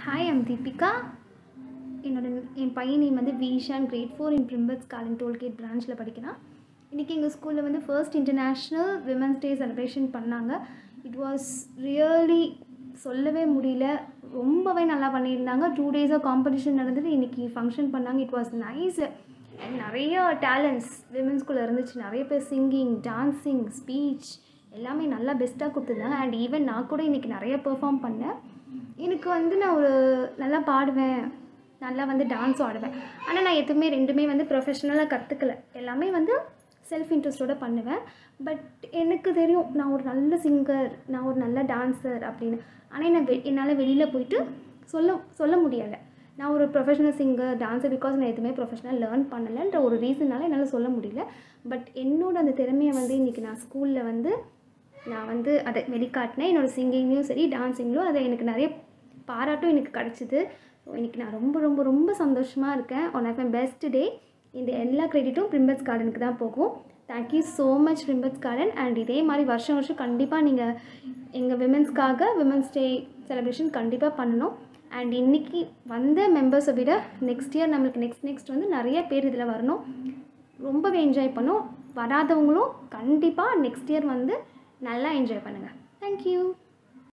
hi I'm Deepika என்னோட என் பையன் name வந்து விஷான் கிரேட் ஃபோர் இன் பிரிம்பர்ஸ் காலின் டோல்கேட் பிரான்ச்சில் படிக்கிறான் இன்றைக்கி எங்கள் ஸ்கூலில் வந்து first international women's day celebration பண்ணாங்க இட் வாஸ் ரியலி சொல்லவே முடியல ரொம்பவே நல்லா பண்ணியிருந்தாங்க டூ டேஸாக காம்படிஷன் நடந்தது இன்றைக்கி ஃபங்க்ஷன் பண்ணாங்க இட் வாஸ் நைஸ் நிறைய டேலண்ட்ஸ் விமென்ஸ்குள்ளே இருந்துச்சு நிறைய பேர் சிங்கிங் டான்ஸிங் ஸ்பீச் எல்லாமே நல்லா பெஸ்ட்டாக கொடுத்துருந்தாங்க அண்ட் ஈவன் நான் கூட இன்றைக்கி நிறைய பெர்ஃபார்ம் பண்ணேன் எனக்கு வந்து நான் ஒரு நல்லா பாடுவேன் நல்லா வந்து டான்ஸும் ஆடுவேன் ஆனால் நான் எதுவுமே ரெண்டுமே வந்து ப்ரொஃபஷ்னலாக கற்றுக்கல எல்லாமே வந்து செல்ஃப் இன்ட்ரெஸ்ட்டோட பண்ணுவேன் பட் எனக்கு தெரியும் நான் ஒரு நல்ல சிங்கர் நான் ஒரு நல்ல டான்ஸர் அப்படின்னு ஆனால் நான் வெ என்னால் வெளியில் போயிட்டு சொல்ல சொல்ல முடியலை நான் ஒரு ப்ரொஃபஷனல் சிங்கர் டான்ஸர் பிகாஸ் நான் எதுவுமே ப்ரொஃபஷனல் லேர்ன் பண்ணலைன்ற ஒரு ரீசனால என்னால் சொல்ல முடியல பட் என்னோட அந்த திறமையை வந்து இன்றைக்கி நான் ஸ்கூலில் வந்து நான் வந்து அதை வெளிக்காட்டினேன் என்னோடய சிங்கிங்லேயும் சரி டான்ஸிங்லையும் அதை எனக்கு நிறைய பாராட்டும் எனக்கு கிடச்சிது ஸோ இன்றைக்கி நான் ரொம்ப ரொம்ப ரொம்ப சந்தோஷமாக இருக்கேன் one of my best day இந்த எல்லா க்ரெடிட்டும் பிரிம்பர்ஸ் கார்டனுக்கு தான் போகும் தேங்க்யூ ஸோ மச் பிரிம்பர்ஸ் கார்டன் அண்ட் இதே மாதிரி வருஷம் வருஷம் கண்டிப்பாக நீங்கள் எங்கள் விமென்ஸ்க்காக விமென்ஸ் டே செலிப்ரேஷன் கண்டிப்பாக பண்ணணும் அண்ட் இன்றைக்கி வந்த மெம்பர்ஸை விட நெக்ஸ்ட் இயர் நம்மளுக்கு நெக்ஸ்ட் நெக்ஸ்ட் வந்து நிறைய பேர் இதில் வரணும் ரொம்பவே என்ஜாய் பண்ணோம் வராதவங்களும் கண்டிப்பாக நெக்ஸ்ட் இயர் வந்து நல்லா என்ஜாய் பண்ணுங்கள் தேங்க்யூ